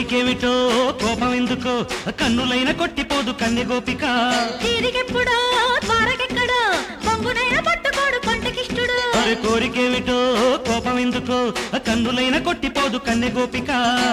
కోరికేమిటో కోపం ఎందుకో కన్నులైన కొట్టిపోదు కన్నె గోపిక తిరిగెప్పుడో త్వరగెక్కడో పొంగునైన పట్టుకోడు కొంటకిష్టుడు అరే కోరికేమిటో కోపం ఎందుకో కన్నులైన కొట్టిపోదు కన్నె గోపిక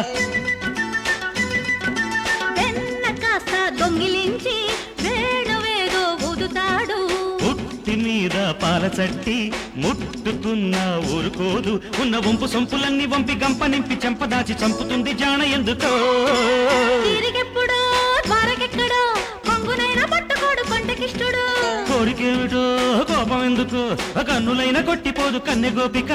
వెన్న కాస్త దొంగిలించి వేణువేదో ఊదుతాడు పుట్టి మీద పాల చట్టి ముట్టుకున్న ఊరుకోదు ఉన్న వంపు సొంపులన్నీ వంపి గంప నింపి చెంపదాచి చంపుతుంది జాణ ఎందుకో తిరిగెప్పుడో త్వరగెక్కడో పొంగునైన పట్టుకోడు కొంటకిష్టుడు కోరికేమిటో కోపం ఎందుకు కన్నులైన కొట్టిపోదు కన్నె గోపిక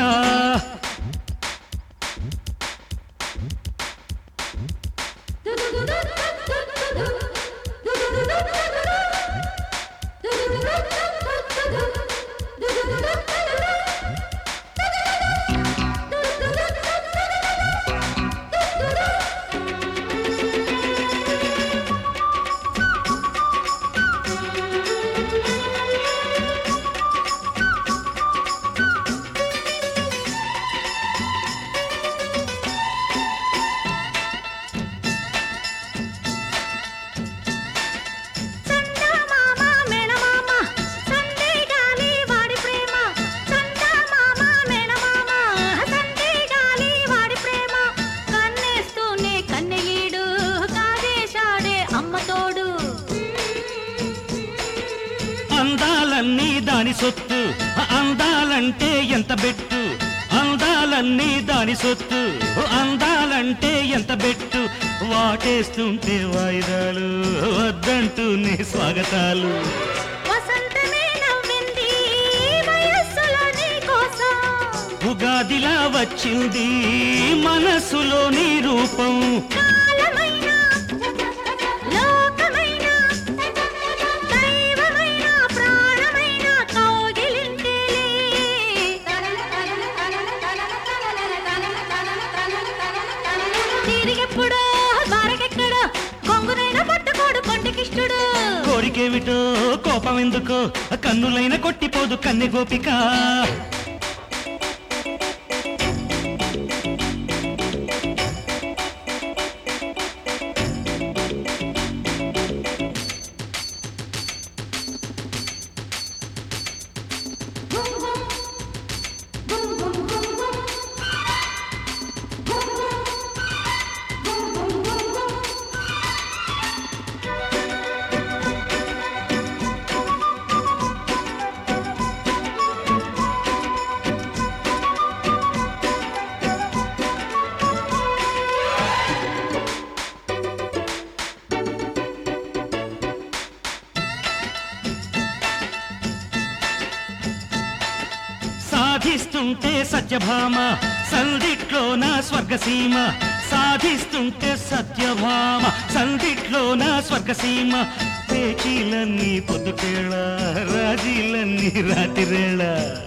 చందమామ మేనమామ సందే గాలి వాడి ప్రేమ చందమామ మేనమామ సందే గాలి వాడి ప్రేమ కన్నేస్తూనే కన్నెగీడు కాదేశాడే అమ్మ తోడు అందాలన్నీ దాని సొత్తు అందాలంటే ఎంత బెట్టు అందాలన్నీ దాని సొత్తు అందాలంటే ఎంత బెట్టు వాటేస్తుంటే వాయిదాలు వద్దంటూనే స్వాగతాలు వసంతమే నవ్వింది వయస్సులో నీ కోసం ఉగాదిలా వచ్చింది మనసులో నీ రూపం కాలమైనా లోకమైనా దైవమైనా ప్రాణమైనా కౌగిలింతేలే తిరిగెప్పుడో ద్వారకెక్కడో కొంగునైనా పట్టుకోడు కొండకిష్టుడు కోరికేమిటో కోపం ఎందుకో కన్నులైన కొట్టిపోదు కన్నె గోపిక సాధిస్తుంటే సత్యభామ సందిట్లోన స్వర్గసీమ సాధిస్తుంటే సత్యభామ సందిట్లోన స్వర్గసీమ పేచీలన్నీ పొద్దుకేళ రాజీలన్నీ రాతిరేళ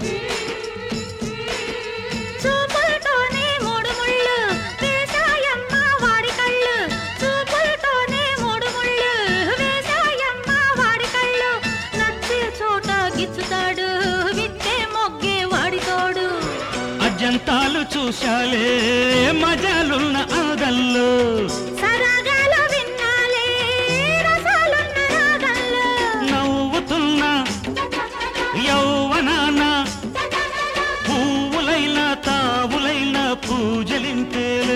చూపులతోనే మూడు ముళ్ళు వేసాయమ్మ వాడి కళ్ళు చూపులతోనే మూడు ముళ్ళు వేసాయమ్మ వాడి కళ్ళు నచ్చే చోట గిచ్చుతాడు విచ్చే మొగ్గే వాడి తోడు అజంతాలు చూశాలే మజాలున్న ఆదల్లో సరాగాలు విన్నాలే రసాలున్న రాగల్లో నవ్వుతున్న యౌవనాన పువ్వులైన తావులైన పూజలింతేలే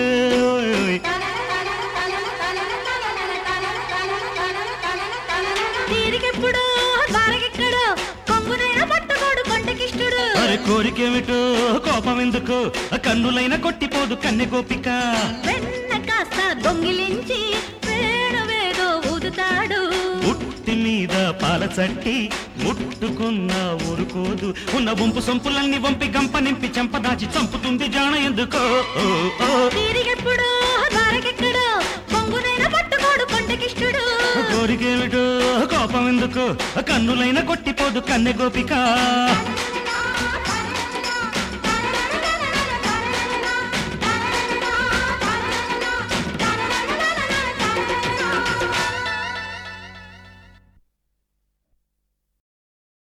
తీరికెప్పుడో ద్వారకెక్కడో కొంగునైనా పట్టుకోడు కొంటకిష్టుడు అరే కోరికేమిటో కోపం ఎందుకు కన్నులైన కొట్టిపోదు కన్నె గోపిక వెన్న కాస్త దొంగిలించి వేణువేదో ఊదుతాడు పుట్టి మీద పాల చట్టి ముట్టుకున్న ఊరుకోదు ఉన్న వంపు సొంపులన్నీ వంపి గంప నింపి చెంపదాచి చంపుతుంది జాణ ఎందుకో ఓ, ఓ. తిరిగెప్పుడు ద్వారకెక్కడు పొంగునైనా పట్టుకోడు కొండకిష్టుడు కోరికేమిటో కోపం ఎందుకు కన్నులైన కొట్టిపోదు కన్నె గోపిక